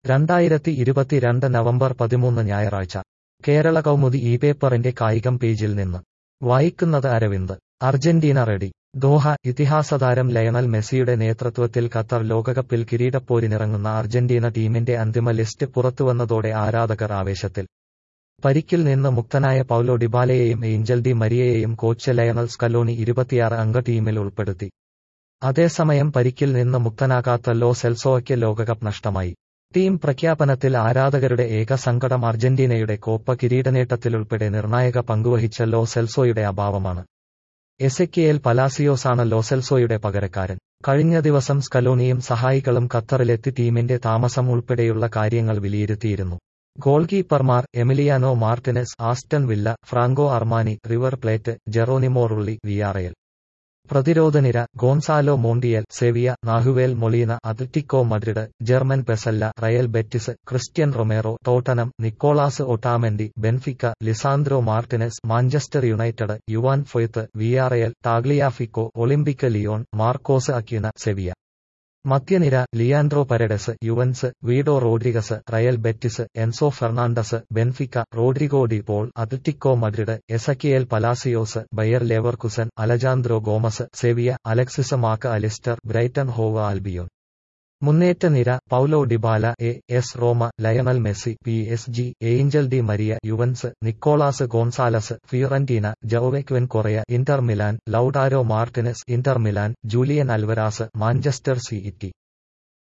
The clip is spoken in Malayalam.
രണ്ടായിരത്തി ഇരുപത്തിരണ്ട് നവംബർ പതിമൂന്ന് ഞായറാഴ്ച കേരള കൗമുദി ഈ പേപ്പറിന്റെ കായികം പേജിൽ നിന്ന് വായിക്കുന്നത് അരവിന്ദ് അർജന്റീന റെഡി ദോഹ ഇതിഹാസതാരം ലയണൽ മെസ്സിയുടെ നേതൃത്വത്തിൽ ഖത്തർ ലോകകപ്പിൽ കിരീടപ്പോരിനിറങ്ങുന്ന അർജന്റീന ടീമിന്റെ അന്തിമ ലിസ്റ്റ് പുറത്തുവന്നതോടെ ആരാധകർ ആവേശത്തിൽ പരിക്കിൽ നിന്ന് മുക്തനായ പൗലോ ഡിബാലയെയും ഏഞ്ചൽ ഡി മരിയയെയും കോച്ച് ലയണൽ സ്കലോണി ഇരുപത്തിയാറ് അംഗ ടീമിൽ ഉൾപ്പെടുത്തി അതേസമയം പരിക്കിൽ നിന്ന് മുക്തനാകാത്ത ലോ സെൽസോയ്ക്ക് ലോകകപ്പ് നഷ്ടമായി ടീം പ്രഖ്യാപനത്തിൽ ആരാധകരുടെ ഏക സങ്കടം അർജന്റീനയുടെ കോപ്പ കിരീടനേട്ടത്തിലുൾപ്പെടെ നിർണായക പങ്കുവഹിച്ച ലോ സെൽസോയുടെ അഭാവമാണ് എസെക്കിയേൽ പലാസിയോസാണ് ലോസെൽസോയുടെ പകരക്കാരൻ കഴിഞ്ഞ ദിവസം സ്കലോണിയും സഹായികളും ഖത്തറിലെത്തി ടീമിന്റെ താമസം ഉൾപ്പെടെയുള്ള കാര്യങ്ങൾ വിലയിരുത്തിയിരുന്നു ഗോൾ കീപ്പർമാർ Emiliano Martinez Aston Villa Franco Armani River Plate Geronimo Rulli Villarreal പ്രതിരോധനിര Gonzalo Montiel Sevilla Nahuel Molina Atletico Madrid German Pezzella Real Betis Cristian Romero Tottenham Nicolas Otamendi Benfica Lisandro Martinez Manchester United Juan Foyth Villarreal Tagliafico Olympique Lyon Marcos Acuna Sevilla മധ്യനിര Leandro Paredes Juventus Guido Rodriguez Real Betis Enzo Fernandez Benfica Rodrigo De Paul Atletico Madrid Exequiel Palacios Bayer Leverkusen അലജാന്ദ്രോ Gomez Sevilla Alexis Mac Allister Brighton Hove Albion മുന്നേറ്റ നിര Paulo Dybala A S Roma Lionel Messi P S G Angel Di Maria Juventus Nicolas Gonzalez Fiorentina Joaquin Correa Inter Milan Lautaro Martinez Inter Milan Julian Alvarez Manchester C ഇറ്റി